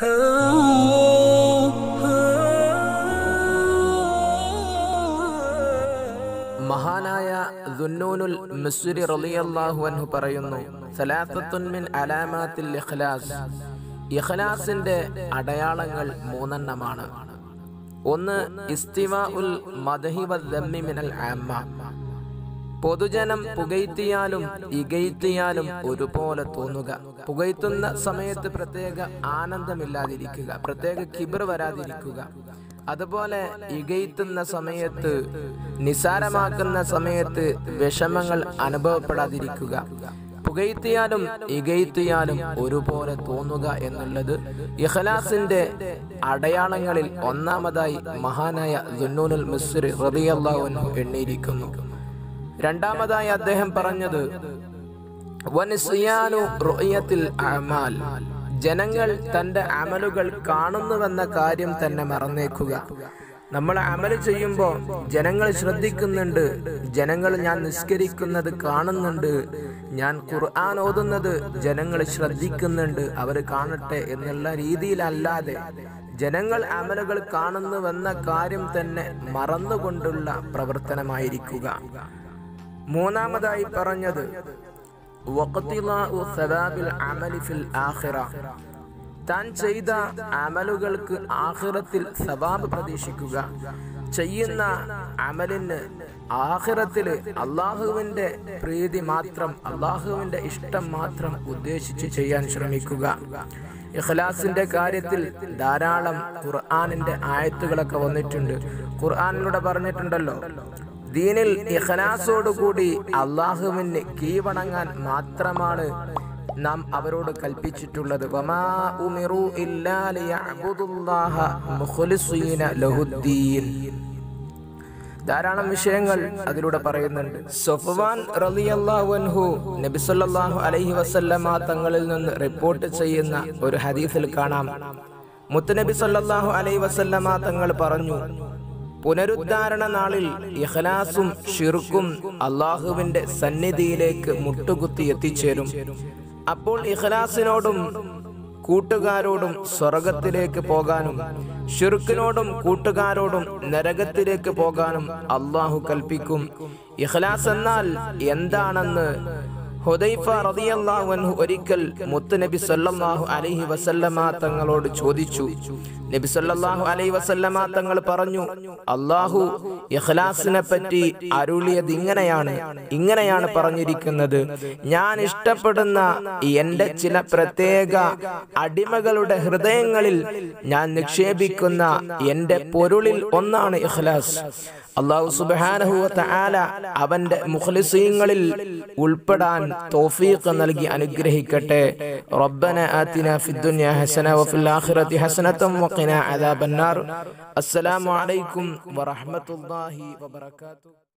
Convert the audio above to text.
മഹാനായ ദുന്നൂനുൽ മിസ്രി റളിയല്ലാഹു അൻഹു പറയുന്നു സലാസത്തുൻ മിൻ അലാമാത്തിൽ ഇഖ്ലാസ് ഇഖ്ലാസിന്റെ അടയാളങ്ങൾ മൂന്നെണ്ണമാണ് ഒന്ന് ഇസ്തിവ ഉൽ മദഹി വദ്ദമ്മി മിനൽ ആമ്മ പൊതുജനം പുകഴ്ത്തിയാലും ഇകഴ്ത്തിയാലും ഒരുപോലെ തോന്നുക പുകഴ്ത്തുന്ന സമയത്ത് പ്രത്യേക ആനന്ദമില്ലാതിരിക്കുക പ്രത്യേക കിബർ വരാതിരിക്കുക അതുപോലെ ഇകഴ്ത്തുന്ന സമയത്ത് നിസാരമാക്കുന്ന സമയത്ത് വിഷമങ്ങൾ അനുഭവപ്പെടാതിരിക്കുക പുകഴ്ത്തിയാലും ഇകഴ്ത്തിയാലും ഒരുപോലെ തോന്നുക എന്നുള്ളത് ഇഖലാസിന്റെ അടയാളങ്ങളിൽ ഒന്നാമതായി മഹാനായ ദുന്നൂനുൽ മിസ്രി റളിയല്ലാഹു അൻഹു എണ്ണിയിരിക്കുന്നു രണ്ടാമതായി അദ്ദേഹം പറഞ്ഞത് വനിസ്യാനു റുഅയത്തിൽ അഅമാൽ ജനങ്ങൾ തന്റെ അമലുകൾ കാണുന്നുവെന്ന കാര്യം തന്നെ മറന്നേക്കുക നമ്മൾ അമല് ചെയ്യുമ്പോൾ ജനങ്ങൾ ശ്രദ്ധിക്കുന്നുണ്ട് ജനങ്ങൾ ഞാൻ നിസ്കരിക്കുന്നത് കാണുന്നുണ്ട് ഞാൻ ഖുർആൻ ഓതുന്നത് ജനങ്ങൾ ശ്രദ്ധിക്കുന്നുണ്ട് അവർ കാണട്ടെ എന്നുള്ള രീതിയിലല്ലാതെ ജനങ്ങൾ അമലുകൾ കാണുന്നുവെന്ന കാര്യം തന്നെ മറന്നുകൊണ്ടുള്ള പ്രവർത്തനമായിരിക്കുക മൂന്നാമതായി പറഞ്ഞത് വഖ്തിലാഉ സവാബിൽ അമലി ഫിൽ ആഖിറ താൻ ചെയ്ത അമലുകൾക്ക് ആഖിറത്തിൽ സവാബ് പ്രതീക്ഷിക്കുക ചെയ്യുന്ന അമലിന് ആഖിറത്തില് അള്ളാഹുവിന്റെ പ്രീതി മാത്രം അള്ളാഹുവിന്റെ ഇഷ്ടം മാത്രം ഉദ്ദേശിച്ച് ചെയ്യാൻ ശ്രമിക്കുക ഇഖ്ലാസിന്റെ കാര്യത്തിൽ ധാരാളം ഖുർആാനിന്റെ ആയത്തുകളൊക്കെ വന്നിട്ടുണ്ട് ഖുർആാനിലൂടെ പറഞ്ഞിട്ടുണ്ടല്ലോ ദീനിൽ ഇഖലാസോടുകൂടി അള്ളാഹുവിന് കീവണങ്ങാൻ മാത്രമാണ് നാം അവരോട് കൽപ്പിച്ചിട്ടുള്ളത് വമാ ഉമിറു ഇല്ലാ ലിയഅ്ബുദുല്ലാഹ മുഖ്ലിസീന ലഹുദ്ദീൻ ധാരാളം വിഷയങ്ങൾ അതിലൂടെ പറയുന്നുണ്ട് സൊഫവാൻ റളിയല്ലാഹു അൻഹു നബി സല്ലല്ലാഹു അലൈഹി വസല്ലമ തങ്ങളിൽ നിന്ന് റിപ്പോർട്ട് ചെയ്യുന്ന ഒരു ഹദീസിൽ കാണാം മുത്തുനബി സല്ലല്ലാഹു അലൈഹി വസല്ലമ തങ്ങൾ പറഞ്ഞു പുനരുദ്ധാരണ നാളിൽ ഇഖലാസും ഷിർക്കും അള്ളാഹുവിന്റെ സന്നിധിയിലേക്ക് മുട്ടുകുത്തി എത്തിച്ചേരും അപ്പോൾ ഇഖലാസിനോടും കൂട്ടുകാരോടും സ്വർഗത്തിലേക്ക് പോകാനും ഷിർക്കിനോടും കൂട്ടുകാരോടും നരകത്തിലേക്ക് പോകാനും അള്ളാഹു കൽപ്പിക്കും ഇഖലാസ് എന്നാൽ എന്താണെന്ന് ഹുദൈഫ റളിയല്ലാഹു അൻഹു ഒരിക്കൽ മുത്തുനബി സല്ലല്ലാഹു അലൈഹി വസല്ലമ തങ്ങളോട് ചോദിച്ചു നബി സല്ലല്ലാഹു അലൈഹി വസല്ലമ തങ്ങൾ പറഞ്ഞു അള്ളാഹു ഇഖ്ലാസിനെ പറ്റി അരുളിയത് ഇങ്ങനെയാണ് ഇങ്ങനെയാണ് പറഞ്ഞിരിക്കുന്നത് ഞാൻ ഇഷ്ടപ്പെടുന്ന എന്റെ ചില പ്രത്യേക അടിമകളുടെ ഹൃദയങ്ങളിൽ ഞാൻ നിക്ഷേപിക്കുന്ന എന്റെ പൊരുളിൽ ഒന്നാണ് ഇഖ്ലാസ് അള്ളാഹു സുബ്ഹാനഹു വതആല അവന്റെ മുഖ്ലിസീങ്ങളിൽ ഉൾപ്പെടാൻ തൗഫീഖ് നൽകി അനുഗ്രഹിക്കട്ടെ റബ്ബന ആതിന ഫിദ്ദുനിയ ഹസന വഫിൽ ആഖിറതി ഹസനതം വഖിന അദാബന്നാർ അസ്സലാമു അലൈക്കും വറഹ്മത്തുള്ളാഹി വബറകാതുഹു